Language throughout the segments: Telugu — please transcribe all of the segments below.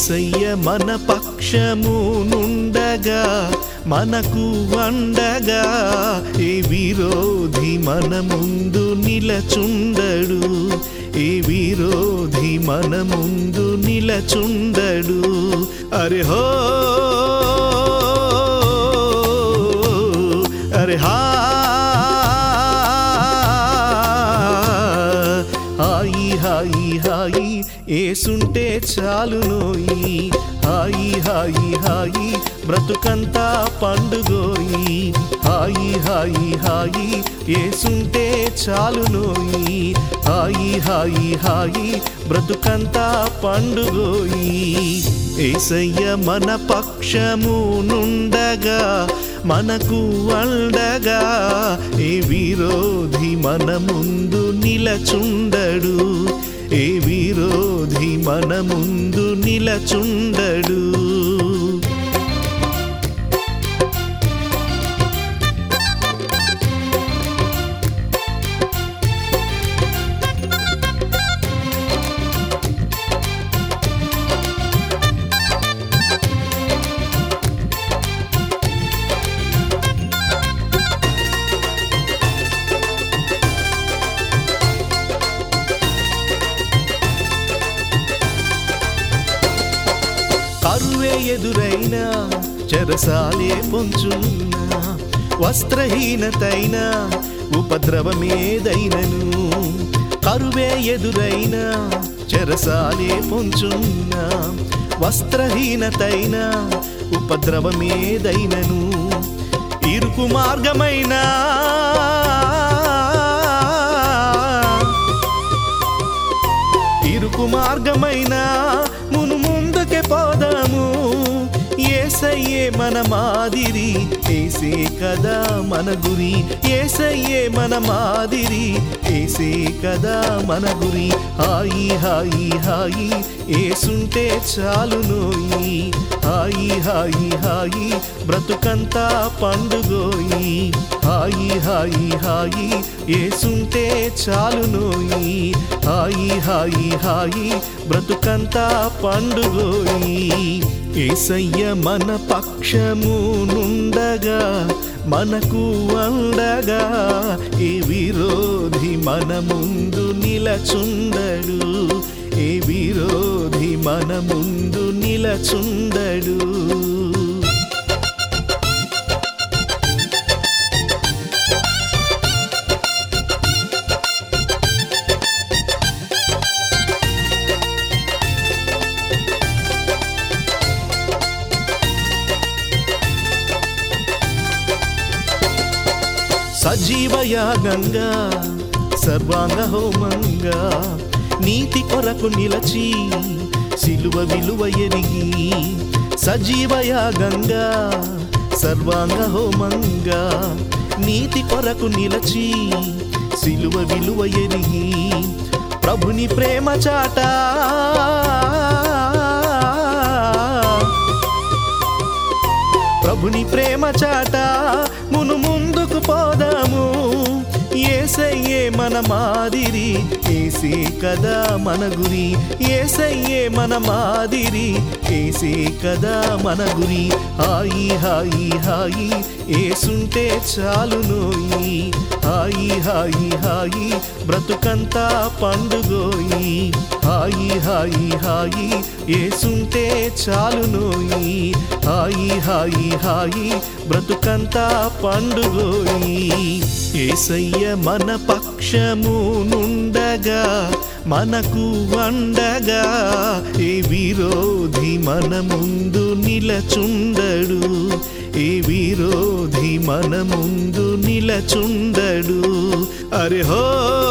ఏసయ్య మన పక్షము నుండగా మనకు వండగా ఏ విరోధి మన ముందు నిలచుండడు ఏ విరోధి మన ముందు నిలచుండడు అరే హో అరే హా హాయి హాయి హాయి ఏసుంటే చాలు నోయి హాయి హాయి హాయి బ్రతుకంతా పండుగోయి హాయి హాయి హాయి ఏసుంటే చాలు నోయి హాయి హాయి హాయి బ్రతుకంతా పండుగోయి ఏసయ్య మన పక్షము నుండగా మనకు అండగా ఏ విరోధి మన ముందు నిలచుండడు ఏ విరోధి మన ముందు నిలచుండడు కరువే ఎదురైనా చెరసాలే పొంచున్నా వస్త్రహీనతైనా ఉపద్రవమేదైనను కరువే ఎదురైనా చెరసాలే పొంచున్నా వస్త్రహీనతైనా ఉపద్రవమేదైనను ఇరుకు మార్గమైనా ఇరుకు మార్గమైన మును ముందుకే పోదాము ఏసయ్యే మన మాదిరి ఏసే కదా మన గురి ఏసయ్యే మన మాదిరి ఏసే కదా మన గురి హాయి హాయి హాయి ఏసుంటే చాలు నోయి హాయి హాయి హాయి బ్రతుకంతా పండుగోయి హాయి హాయి హాయి ఏసుంటే చాలు నోయి హాయి హాయి హాయి బ్రతుకంతా పండుగోయి ఏసయ్య మన పక్షము నుండగా మనకు అండగా ఏ విరోధి మన ముందు నిలచుండడు ఏ విరోధి మన ముందు నిలచుండడు సజీవయాగంగా సర్వాంగ హోమంగా నీతి కొరకు నిలచి సిలువ విలువ ఎరిగి సజీవయాగంగా సర్వాంగ హోమంగా నీతి కొరకు నిలచి సిలువ విలువ ఎరిగి ప్రభుని ప్రేమ చాట ప్రభుని ప్రేమ చాట మును ముందుకు పోదాము ఏసయ్యే మన మాదిరి ఏసే కదా మన గురి ఏసయ్యే మన మాదిరి ఏసే కదా మన గురి హాయి హాయి హాయి ఏసుంటే చాలు నోయి హాయి హాయి హాయి బ్రతుకంతా పండుగోయి హాయి హాయి హాయి ఏసుంటే చాలు నోయి హాయి హాయి హాయి బ్రతుకంతా పండుగోయి ఏసయ్య మన పక్షము నుండగా మనకు వండగా ఏ విరోధి మన ముందు నిలచుండడు ఏ విరోధి మన ముందు నిలచుండడు అరే హో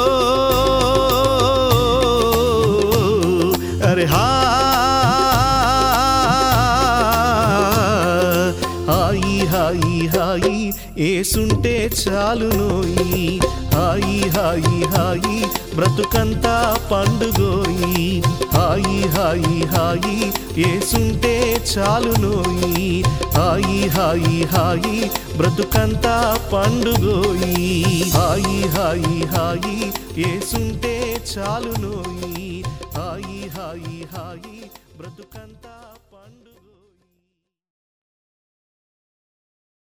అరే హా హాయి హాయి హాయి ఏసుంటే చాలు నోయి హాయి హాయి హాయి బ్రతుకంతా పండుగోయి హాయి హాయి హాయి ఏసుంటే చాలు నోయి హాయి హాయి హాయి బ్రతుకంతా పండుగోయి హాయి హాయి హాయి ఏసుంటే చాలు నోయి హాయి హాయి హాయి బ్ర బ్రతుకంతా